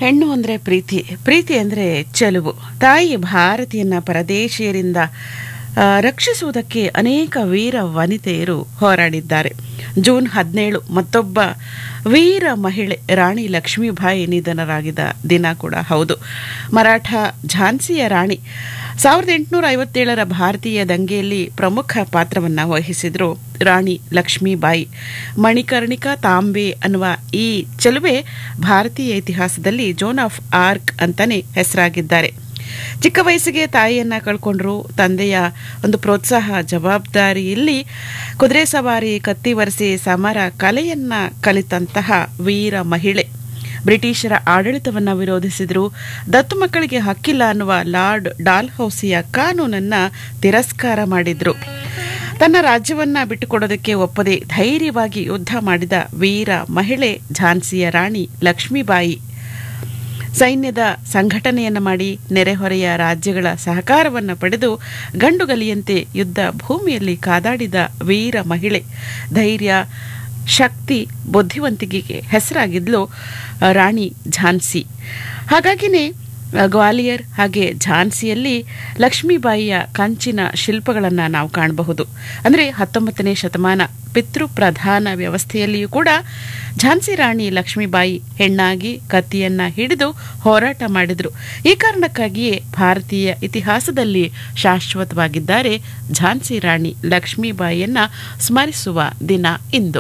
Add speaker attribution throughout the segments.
Speaker 1: ಹೆಣ್ಣು ಅಂದರೆ ಪ್ರೀತಿ ಪ್ರೀತಿ ಅಂದರೆ ಚೆಲುವು ತಾಯಿ ಭಾರತೀಯನ ಪರದೇಶಿಯರಿಂದ ಆ, ರಕ್ಷಿಸುವುದಕ್ಕೆ ಅನೇಕ ವೀರ ವನಿತೆಯರು ಹೋರಾಡಿದ್ದಾರೆ ಜೂನ್ ಹದಿನೇಳು ಮತ್ತೊಬ್ಬ ವೀರ ಮಹಿಳೆ ರಾಣಿ ಲಕ್ಷ್ಮೀಬಾಯಿ ನಿಧನರಾಗಿದ್ದ ದಿನ ಕೂಡ ಹೌದು ಮರಾಠ ಝಾನ್ಸಿಯ ರಾಣಿ ಸಾವಿರದ ಎಂಟುನೂರ ಐವತ್ತೇಳರ ಭಾರತೀಯ ದಂಗೆಯಲ್ಲಿ ಪ್ರಮುಖ ಪಾತ್ರವನ್ನು ವಹಿಸಿದ್ರು ರಾಣಿ ಲಕ್ಷ್ಮೀಬಾಯಿ ಮಣಿಕರ್ಣಿಕಾ ತಾಂಬೆ ಅನ್ನುವ ಈ ಚೆಲುವೆ ಭಾರತೀಯ ಇತಿಹಾಸದಲ್ಲಿ ಜೋನ್ ಆಫ್ ಆರ್ಕ್ ಅಂತಾನೆ ಹೆಸರಾಗಿದ್ದಾರೆ ಚಿಕ್ಕ ವಯಸ್ಸಿಗೆ ತಾಯಿಯನ್ನ ಕಳ್ಕೊಂಡ್ರು ತಂದೆಯ ಒಂದು ಪ್ರೋತ್ಸಾಹ ಜವಾಬ್ದಾರಿಯಲ್ಲಿ ಕುದುರೆ ಸವಾರಿ ಕತ್ತಿ ವರೆಸಿ ಸಮರ ಕಲೆಯನ್ನ ಕಲಿತಂತಹ ವೀರ ಮಹಿಳೆ ಬ್ರಿಟಿಷರ ಆಡಳಿತವನ್ನ ವಿರೋಧಿಸಿದ್ರು ದತ್ತು ಮಕ್ಕಳಿಗೆ ಹಕ್ಕಿಲ್ಲ ಅನ್ನುವ ಲಾರ್ಡ್ ಡಾಲ್ಹೌಸಿಯ ಕಾನೂನನ್ನ ತಿರಸ್ಕಾರ ಮಾಡಿದ್ರು ತನ್ನ ರಾಜ್ಯವನ್ನ ಬಿಟ್ಟುಕೊಡೋದಕ್ಕೆ ಒಪ್ಪದೆ ಧೈರ್ಯವಾಗಿ ಯುದ್ಧ ಮಾಡಿದ ವೀರ ಮಹಿಳೆ ಝಾನ್ಸಿಯ ರಾಣಿ ಲಕ್ಷ್ಮೀಬಾಯಿ ಸೈನ್ಯದ ಸಂಘಟನೆಯನ್ನು ಮಾಡಿ ನೆರೆಹೊರೆಯ ರಾಜ್ಯಗಳ ಸಹಕಾರವನ್ನು ಪಡೆದು ಗಂಡುಗಲಿಯಂತೆ ಯುದ್ಧ ಭೂಮಿಯಲ್ಲಿ ಕಾದಾಡಿದ ವೀರ ಮಹಿಳೆ ಧೈರ್ಯ ಶಕ್ತಿ ಬುದ್ಧಿವಂತಿಕೆಗೆ ಹೆಸರಾಗಿದ್ಲು ಆ, ರಾಣಿ ಝಾನ್ಸಿ ಹಾಗಾಗಿನೇ ಆ, ಗ್ವಾಲಿಯರ್ ಹಾಗೆ ಝಾನ್ಸಿಯಲ್ಲಿ ಲಕ್ಷ್ಮೀಬಾಯಿಯ ಕಂಚಿನ ಶಿಲ್ಪಗಳನ್ನು ನಾವು ಕಾಣಬಹುದು ಅಂದರೆ ಹತ್ತೊಂಬತ್ತನೇ ಶತಮಾನ ಪಿತೃಪ್ರಧಾನ ವ್ಯವಸ್ಥೆಯಲ್ಲಿಯೂ ಕೂಡ ಝಾನ್ಸಿ ರಾಣಿ ಲಕ್ಷ್ಮೀಬಾಯಿ ಹೆಣ್ಣಾಗಿ ಕತ್ತಿಯನ್ನ ಹಿಡಿದು ಹೋರಾಟ ಮಾಡಿದ್ರು ಈ ಕಾರಣಕ್ಕಾಗಿಯೇ ಭಾರತೀಯ ಇತಿಹಾಸದಲ್ಲಿ ಶಾಶ್ವತವಾಗಿದ್ದಾರೆ ಝಾನ್ಸಿ ರಾಣಿ ಲಕ್ಷ್ಮೀಬಾಯಿಯನ್ನ ಸ್ಮರಿಸುವ ದಿನ ಇಂದು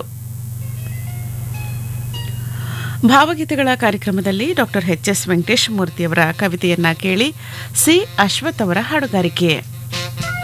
Speaker 1: ಭಾವಗೀತೆಗಳ ಕಾರ್ಯಕ್ರಮದಲ್ಲಿ ಡಾಕ್ಟರ್ ಎಚ್ ಎಸ್ ವೆಂಕಟೇಶ್ ಮೂರ್ತಿಯವರ ಕವಿತೆಯನ್ನ ಕೇಳಿ ಸಿ ಅಶ್ವಥ್ ಅವರ ಹಾಡುಗಾರಿಕೆ